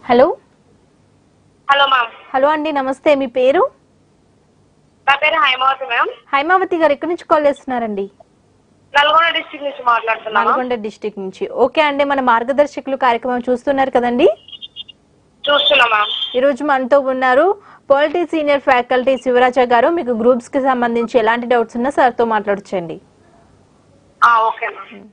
hello hello ma'am hello అండి నమస్తే మీ పేరు నా పేరు హైమావతి మ్యామ్ హైమావతి గారు ఎక్కడి నుంచి కాల్ చేస్తున్నారండి నల్గొండ డిస్ట్రిక్ట్ నుంచి మాట్లాడుతున్నాను నల్గొండ డిస్టిక్ నుంచి ఓకే అండి మన మార్గదర్శకులు కార్యక్రమం చూస్తున్నారు కదండి చూస్తున్నా మ్యామ్ ఈరోజు మనతో ఉన్నారు పాలిటీ సీనియర్ ఫ్యాకల్టీ శివరాజ గారు మీకు గ్రూప్స్ కి సంబంధించి ఎలాంటి డౌట్స్ ఉన్నా సార్తో మాట్లాడొచ్చండి ఆ, okay ma'am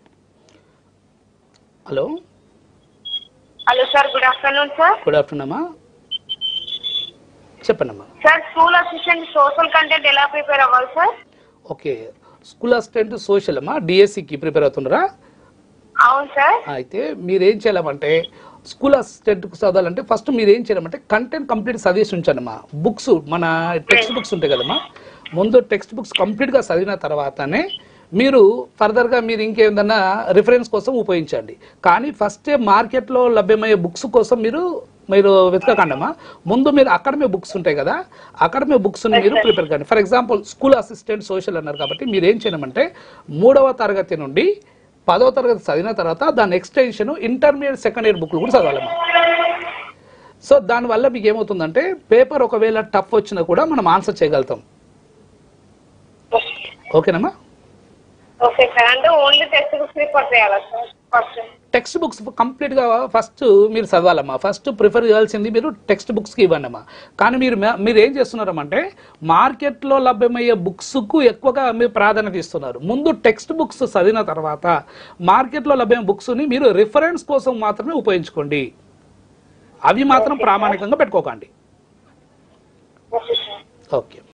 hello hello sir good afternoon sir good afternoon అమ్మా చెప్పండి అమ్మా sir school assistant social content ఎలా ప్రిపేర్ అవ్వాలి sir okay school assistant social అమ్మా డిఎస్సికి ప్రిపేర్ అవుతున్నారా అవును సార్ అయితే మీరు ఏం చేయాలంటే స్కూల్ అసిస్టెంట్కి చదవాలంటే ఫస్ట్ మీరు ఏం చేయాలంటే కంటెంట్ కంప్లీట్ చదివేసి ఉంచండమ్మా బుక్స్ మన టెక్స్ట్ బుక్స్ ఉంటాయి కదమ్మా ముందు టెక్స్ట్ బుక్స్ కంప్లీట్గా చదివిన తర్వాతనే మీరు ఫర్దర్గా మీరు ఇంకేదన్నా రిఫరెన్స్ కోసం ఉపయోగించండి కానీ ఫస్టే మార్కెట్లో లభ్యమయ్యే బుక్స్ కోసం మీరు మీరు వెతకకండమ్మా ముందు మీరు అకాడమీ బుక్స్ ఉంటాయి కదా అకాడమీ బుక్స్ మీరు ప్రిపేర్ కండి for example school assistant social అన్నారు కాబట్టి మీరు ఏం చేయమంటే మూడవ తరగతి నుండి పదవ తరగతి చదివిన తర్వాత దాని ఎక్స్టెన్షన్ ఇంటర్మీడియట్ సెకండ్ ఇయర్ బుక్లు కూడా చదవాలమ్మా సో దానివల్ల మీకు ఏమవుతుందంటే పేపర్ ఒకవేళ టఫ్ వచ్చినా కూడా మనం ఆన్సర్ చేయగలుగుతాం ఓకేనమ్మా ఓకే సార్ అంటే ఓన్లీ టెక్స్ట్ బుక్స్ ప్రిఫర్ చేయాలా సార్ ఫస్ట్ టెక్స్ట్ బుక్స్ కంప్లీట్గా ఫస్ట్ మీరు చదవాలమ్మా ఫస్ట్ ప్రిఫర్ చేయాల్సింది మీరు టెక్స్ట్ బుక్స్కి ఇవ్వండి అమ్మా కానీ మీరు మే- మీరు ఏం చేస్తున్నారమ్మంటే మార్కెట్లో లభ్యమయ్యే బుక్స్కు ఎక్కువగా మీరు ప్రాధాన్యత ఇస్తున్నారు ముందు టెక్స్ట్ బుక్స్ చదివిన తర్వాత మార్కెట్లో లభ్యమైన బుక్స్ని మీరు రిఫరెన్స్ కోసం మాత్రమే ఉపయోగించుకోండి అవి మాత్రం ప్రామాణికంగా పెట్టుకోకండి ఓకే సార్ ఓకే